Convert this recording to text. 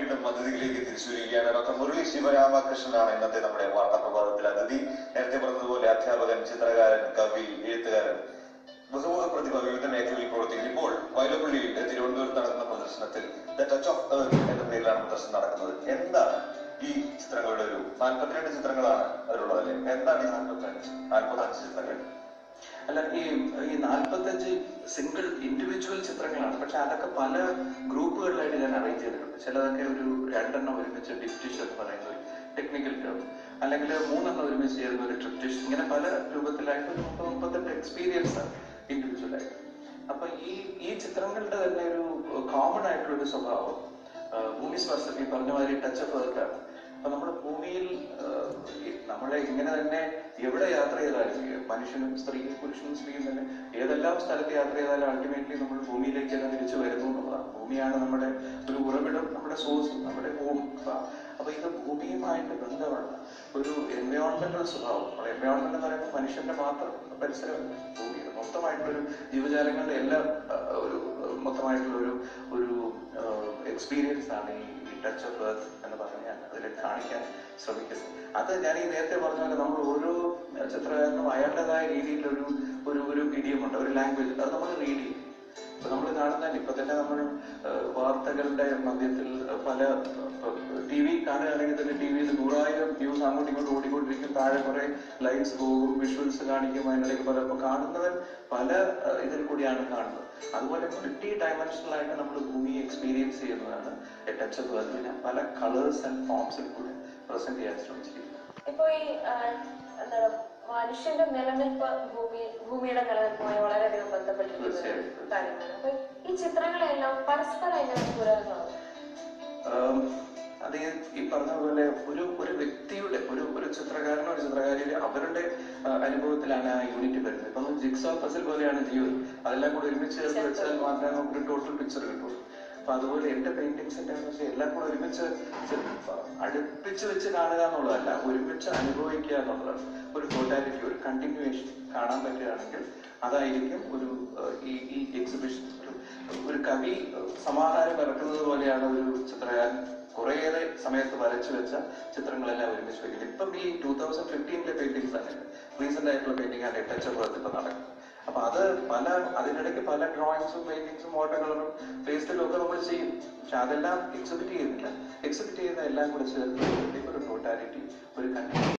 വീണ്ടും അതിഥികളിലേക്ക് തിരിച്ചുവരികയാണ് ഡോക്ടർ മുരളി ശിവരാമകൃഷ്ണനാണ് ഇന്നത്തെ നമ്മുടെ വാർത്താ പ്രഭാതത്തിൽ അതിഥി നേരത്തെ പറഞ്ഞതുപോലെ അധ്യാപകൻ ചിത്രകാരൻ കവി എഴുത്തുകാരൻ ബഹുമുഖ പ്രതിഭ വിവിധ മേഖലകളിൽ പ്രവർത്തിക്കുന്നു ഇപ്പോൾ വയലുപള്ളിയിൽ തിരുവനന്തപുരത്ത് നടക്കുന്ന പ്രദർശനത്തിൽ ദ ടച്ച് ഓഫ് എർത്ത് എന്ന പേരിലാണ് പ്രദർശനം നടക്കുന്നത് എന്താണ് ഈ ചിത്രങ്ങളുടെ ഒരു നാൽപ്പത്തിരണ്ട് ചിത്രങ്ങളാണ് അതിലുള്ളത് അല്ലേ എന്താണ് ഈ നാൽപ്പത്തഞ്ച് നാൽപ്പത്തഞ്ച് ചിത്രങ്ങൾ അല്ല ഈ ഈ നാൽപ്പത്തഞ്ച് സിംഗിൾ ഇൻഡിവിജ്വൽ ചിത്രങ്ങളാണ് പക്ഷെ അതൊക്കെ പല ഗ്രൂപ്പുകളിലായിട്ട് ഞാൻ അറേഞ്ച് ചെയ്തിട്ടുണ്ട് ചിലതൊക്കെ ഒരു രണ്ടെണ്ണം ഒരുമിച്ച് ഡിപ്റ്റിഷ് എന്ന് പറയുന്ന ഒരു ടെക്നിക്കൽ ടേം അല്ലെങ്കിൽ മൂന്നെണ്ണം ഒരുമിച്ച് ചേരുന്ന ഒരു ട്രിപ്റ്റിഷ് ഇങ്ങനെ പല രൂപത്തിലായിട്ട് ഒരു മുപ്പത് മുപ്പത്തെട്ട് എക്സ്പീരിയൻസ് ആണ് ഇൻഡിവിജ്വൽ ആയിട്ട് അപ്പൊ ഈ ഈ ചിത്രങ്ങളുടെ തന്നെ ഒരു കോമൺ ആയിട്ടുള്ള ഒരു സ്വഭാവം ആ, ഭൂമി സ്പർശം ഈ പറഞ്ഞ മാതിരി ടച്ച് ഓഫ് എർത്താണ് അപ്പൊ നമ്മുടെ ഭൂമിയിൽ ആ, ഈ നമ്മളെ ഇങ്ങനെ തന്നെ എവിടെ യാത്ര ചെയ്താലും ഈ മനുഷ്യനും സ്ത്രീയും പുരുഷനും സ്ത്രീയും തന്നെ ഏതെല്ലാം സ്ഥലത്ത് യാത്ര ചെയ്താലും അൾട്ടിമേറ്റ്ലി നമ്മൾ ഭൂമിയിലേക്ക് തന്നെ തിരിച്ചു വരുന്നു എന്നുള്ളതാണ് ഭൂമിയാണ് നമ്മുടെ ഒരു ഉറവിടം നമ്മുടെ സോഴ്സ് നമ്മുടെ ഹോം അപ്പൊ ഇത് ഭൂമിയുമായിട്ട് ബന്ധമുള്ള ഒരു എൻവയോൺമെന്റൽ സ്വഭാവം നമ്മുടെ എൻവയോൺമെന്റ് എന്ന് പറയുമ്പോൾ മനുഷ്യന്റെ മാത്രം പരിസരമല്ല ഭൂമി ഇത് മൊത്തമായിട്ടുള്ളൊരു ജീവജാലങ്ങളുടെ എല്ലാം ആ, ഒരു മൊത്തമായിട്ടുള്ള ഒരു ഒരു എക്സ്പീരിയൻസ് ആണ് ഈ ടച്ച് ഓഫ് എർത്ത് എന്ന് പറഞ്ഞ് ഞാൻ അതിൽ കാണിക്കാൻ ശ്രമിക്കുന്നത് അത് ഞാൻ ഈ നേരത്തെ പറഞ്ഞ പോലെ നമ്മൾ ഓരോ ചിത്രകാരനും അയാളുടേതായ രീതിയിലൊരു ഒരു ഒരു ഇടിയമുണ്ട് ഒരു ലാംഗ്വേജ് അത് നമ്മൾ റീഡ് ചെയ്യും ഇപ്പൊ നമ്മൾ കാണുന്ന ഇപ്പൊ തന്നെ നമ്മൾ ഏഹ്, വാർത്തകളുടെ മധ്യത്തിൽ പല ടി വി കാണുകയാണെങ്കിൽ തന്നെ ടി വിയിൽ നൂറായിരം വ്യൂസ് അങ്ങോട്ടും ഇങ്ങോട്ടും ഓടിക്കൊണ്ടിരിക്കും താഴെ കുറെ ലൈറ്റ്സ് പോകും വിഷ്വൽസ് കാണിക്കും അതിനിടയ്ക്ക് പല അപ്പൊ കാണുന്നവൻ പല ഏഹ്, ഇതിൽ കൂടിയാണ് കാണുന്നത് അതുപോലെ മൾട്ടി ഡയമെൻഷണൽ ആയിട്ട് നമ്മൾ ഭൂമി എക്സ്പീരിയൻസ് ചെയ്യുന്നതാണ് ടച്ച് ഓഫ് അതിനെ പല കളേഴ്സ് ആൻഡ് ഫോംസിൽ കൂടെ പ്രസന്റ് ചെയ്യാൻ ശ്രമിച്ചിരിക്കുന്നത് ഇപ്പൊ ഈ ആ, എന്താണ് മനുഷ്യന്റെ നിലനിൽപ്പ് ഭൂമി ഭൂമിയുടെ നിലനിൽപ്പുമായി വളരെയധികം ബന്ധപ്പെട്ടിരിക്കുന്ന ഒരു തീർച്ചയായും. കാര്യമാണ് അപ്പൊ ഈ ചിത്രങ്ങളെല്ലാം പരസ്പരം എങ്ങനെ പൂരകങ്ങളാണ് ആം, അത് ഈ ഈ പറഞ്ഞ പോലെ ഒരു ഒരു വ്യക്തിയുടെ ഒരു ഒരു ചിത്രകാരനോ ഒരു ചിത്രകാരിയുടെ അവരുടെ ആ, അനുഭവത്തിലാണ് ആ യൂണിറ്റ് വരുന്നത് ഇപ്പം ജിക്സോ പസിൽ പോലെയാണ് ജീവിതം അതെല്ലാം കൂടെ ഒരുമിച്ച് ചേർത്ത് വെച്ചാൽ മാത്രമേ നമുക്കൊരു ടോട്ടൽ പിക്ചർ കിട്ടുള്ളൂ അപ്പൊ അതുപോലെ എന്റെ പെയിന്റിങ്സിന്റെ വെച്ചാൽ എല്ലാം കൂടെ ഒരുമിച്ച് ചെ- അടുപ്പിച്ച് വെച്ച് കാണുക എന്നുള്ളതല്ല ഒരുമിച്ച് അനുഭവിക്കുക എന്നുള്ളതാണ് ഒരു ടോട്ടാലിറ്റി ഒരു കണ്ടിന്യൂവേഷൻ കാണാൻ പറ്റുകയാണെങ്കിൽ അതായിരിക്കും ഒരു ആ, ഈ ഈ എക്സിബിഷൻ ഒരു ഒരു കവി സമാഹാരം ഇറക്കുന്നത് പോലെയാണ് ഒരു ചിത്രകാരൻ കുറേയേറെ സമയത്ത് വരച്ചു വെച്ച ചിത്രങ്ങളെല്ലാം ഒരുമിച്ച് വെക്കുന്നത് ഇപ്പം ഈ ടൂ തൗസൻഡ് ഫിഫ്റ്റീനിലെ പെയിന്റിങ്സ് ആണ് റീസെന്റ് ആയിട്ടുള്ള പെയിന്റിംഗ് ആണ് ടച്ച് ഓഫ് എർത്ത് ഇപ്പൊ നടക്കുന്നത് അപ്പൊ അത് പല അതിനിടയ്ക്ക് പല ഡ്രോയിങ്സും പെയിന്റിങ്സും വാട്ടർ കളറും പേസ്റ്റിലും ഒക്കെ നമ്മൾ ചെയ്യും പക്ഷെ അതെല്ലാം എക്സിബിറ്റ് ചെയ്യുന്നില്ല എക്സിബിറ്റ് ചെയ്യുന്ന എല്ലാം കൂടെ ചേർത്ത് ഒരു ടോട്ടാലിറ്റി ഒരു കണ്ടിന്യൂ